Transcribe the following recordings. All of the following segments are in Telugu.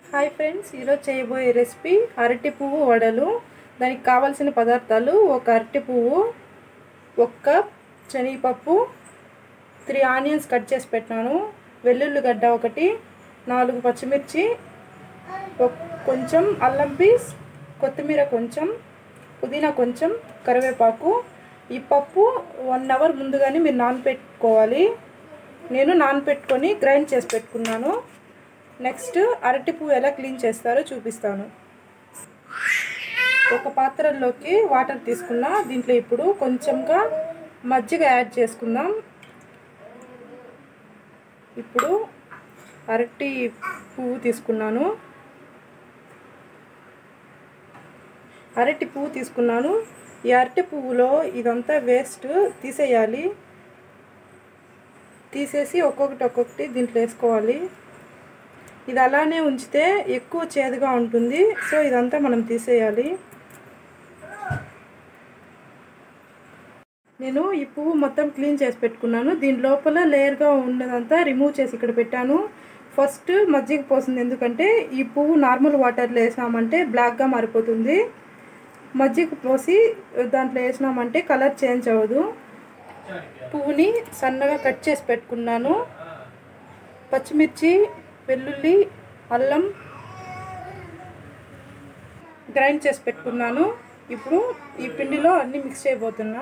హాయ్ ఫ్రెండ్స్ ఈరోజు చేయబోయే రెసిపీ అరటి పువ్వు వడలు దానికి కావాల్సిన పదార్థాలు ఒక అరటి పువ్వు ఒక కప్ శనగపప్పు త్రీ ఆనియన్స్ కట్ చేసి పెట్టినాను వెల్లుల్లి గడ్డ ఒకటి నాలుగు పచ్చిమిర్చి ఒక- కొంచెం అల్లం పీస్ కొత్తిమీర కొంచెం పుదీనా కొంచెం కరివేపాకు ఈ పప్పు వన్ అవర్ ముందుగానే మీరు నానపెట్టుకోవాలి నేను నానపెట్టుకొని గ్రైండ్ చేసి పెట్టుకున్నాను నెక్స్ట్ అరటి పువ్వు ఎలా క్లీన్ చేస్తారో చూపిస్తాను ఒక పాత్రలోకి వాటర్ తీసుకున్నా దీంట్లో ఇప్పుడు కొంచెంగా మజ్జిగ యాడ్ చేసుకుందాం ఇప్పుడు అరటి పువ్వు తీసుకున్నాను అరటి పువ్వు తీసుకున్నాను ఈ అరటి పువ్వులో ఇదంతా వేస్ట్ తీసేయాలి తీసేసి ఒక్కొక్కటి ఒక్కొక్కటి దీంట్లో వేసుకోవాలి ఇది అలానే ఉంచితే ఎక్కువ చేదుగా ఉంటుంది సో ఇదంతా మనం తీసేయాలి నేను ఈ పువ్వు మొత్తం క్లీన్ చేసి పెట్టుకున్నాను దీని లోపల లేయర్గా ఉన్నదంతా రిమూవ్ చేసి ఇక్కడ పెట్టాను ఫస్ట్ మజ్జిగ పోసింది ఎందుకంటే ఈ పువ్వు నార్మల్ వాటర్లో వేసామంటే బ్లాక్గా మారిపోతుంది మజ్జిగ పోసి దాంట్లో వేసినామంటే కలర్ చేంజ్ అవ్వదు పువ్వుని సన్నగా కట్ చేసి పెట్టుకున్నాను పచ్చిమిర్చి వెల్లుల్లి అల్లం గ్రైండ్ చేసి పెట్టుకున్నాను ఇప్పుడు ఈ పిండిలో అన్నీ మిక్స్ చేయబోతున్నా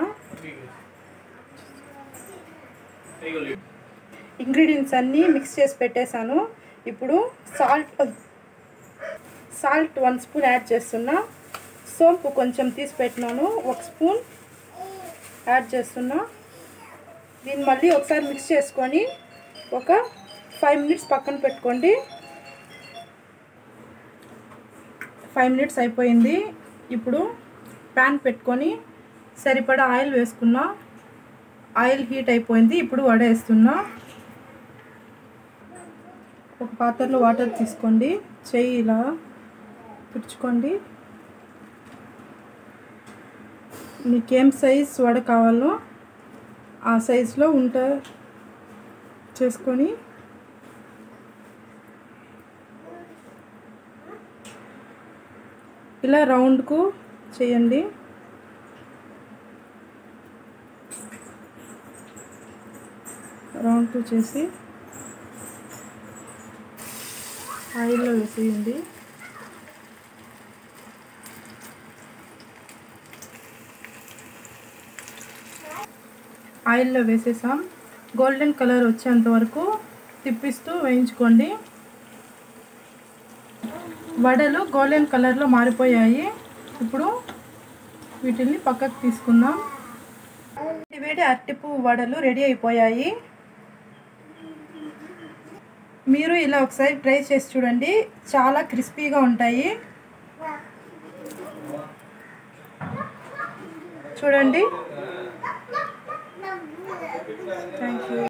ఇంగ్రీడియంట్స్ అన్నీ మిక్స్ చేసి పెట్టేశాను ఇప్పుడు salt salt one spoon add చేస్తున్నా సోంపు కొంచెం తీసి పెట్టినాను ఒక స్పూన్ యాడ్ చేస్తున్నా దీన్ని మళ్ళీ ఒకసారి మిక్స్ చేసుకొని ఒక ఫైవ్ మినిట్స్ పక్కన పెట్టుకోండి ఫైవ్ మినిట్స్ అయిపోయింది ఇప్పుడు ప్యాన్ పెట్టుకొని సరిపడా ఆయిల్ వేసుకున్నా ఆయిల్ హీట్ అయిపోయింది ఇప్పుడు వడ వేస్తున్నా ఒక పాత్రలో వాటర్ తీసుకోండి చెయ్యి ఇలా తుడుచుకోండి మీకేం సైజ్ వడ కావాలో ఆ సైజులో ఉంట చేసుకొని ఇలా రౌండ్కు చేయండి రౌండ్కు చేసి ఆయిల్లో వేసేయండి ఆయిల్లో వేసేసాం గోల్డెన్ కలర్ వచ్చేంత వరకు తిప్పిస్తూ వేయించుకోండి వడలు గోల్డెన్ కలర్లో మారిపోయాయి ఇప్పుడు వీటిని పక్కకు తీసుకుందాం వేడి అరటిపు వడలు రెడీ అయిపోయాయి మీరు ఇలా ఒకసారి ట్రై చేసి చూడండి చాలా క్రిస్పీగా ఉంటాయి చూడండి థ్యాంక్ యూ